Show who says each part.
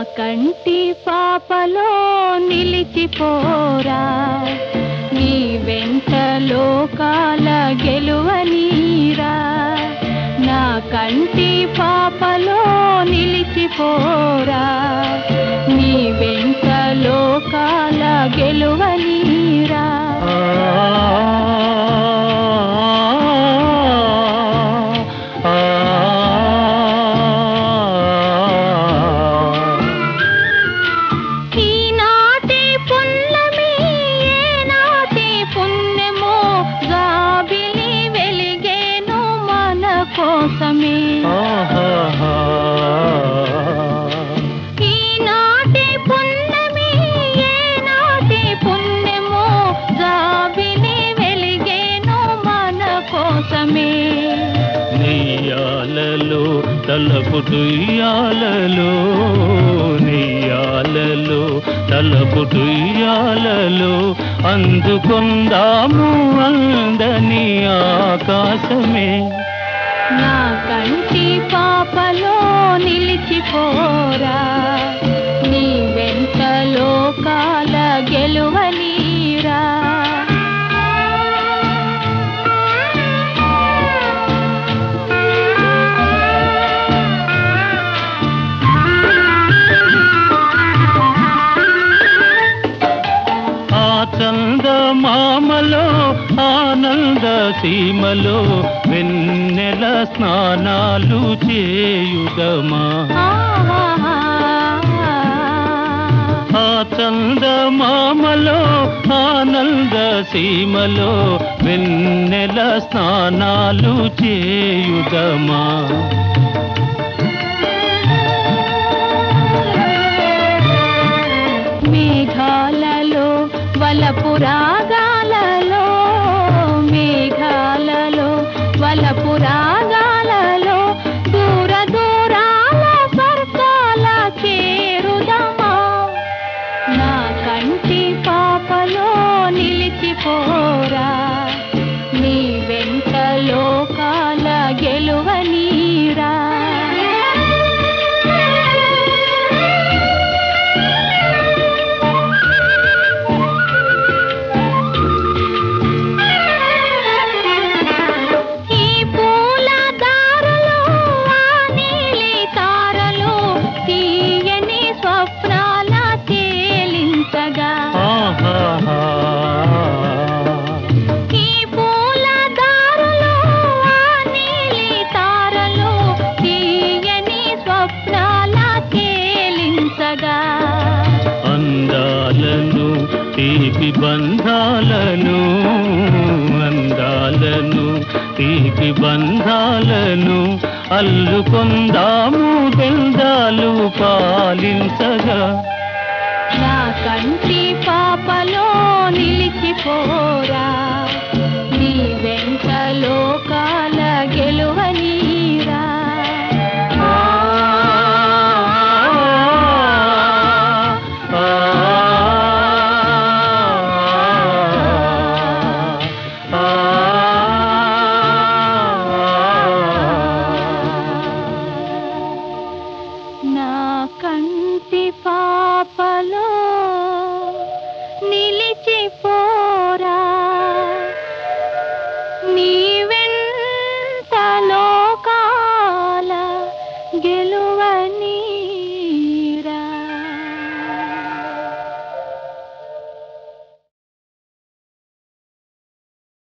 Speaker 1: కంటి పాపలో నిలిచిపోరా నీ వెంట లోకాల గెలువనీరా నా కంటి పాపలో నిలిచిపోరా నీ వెంట లోకాల గెలువనీరా ఈనాటి పున్నమి ఏనాటి పుణ్యమో గాబిలి వెలిగేను మన కోసమే ఈనాటి పున్నమి ఏనాటి పుణ్యమో గాబిలి వెలిగేను మన కోసమే
Speaker 2: నెయ్యాలలో తలపు దుయ్యాలలో నెయ్యాలలో తలపు దుయ్యాలలో అందుకుందాము అందని ఆకాశమే
Speaker 1: నా కంటి పాపలో నిలిచిపోరా నీ వెంట లోకాల గెలువనీరా
Speaker 2: ఆ చందమామలో ఆనంద సీమలో వెన్నెల స్నానాలు చేయుదమా
Speaker 1: ఆహాహా.
Speaker 2: ఆ చందమామలో ఆనంద సీమలో వెన్నెల స్నానాలు చేయుదమా
Speaker 1: మేఘాలలో వలపు రాగాలలో మేఘాలలో వలపు రాగాలలో దూర దూరాల స్వర్గాల చేరుదమా నా కంటి పాపలో నిలిచిపోరా నీ వెంట లోకాల గెలువనీరా ఈ పూల దారలో ఆ నీలి తారలో తీయని స్వప్నాల తేలించగా
Speaker 2: ఆహాహా.
Speaker 1: ఈ పూల దారలో ఆ నీలి తారలో తీయని స్వప్నాల తేలించగా
Speaker 2: అందాలను తీపి బంధాలను అందాలను తీపి బంధాలను అల్లుకొందాము బెందాలు పాలించగా
Speaker 1: నా కంటి పాపలో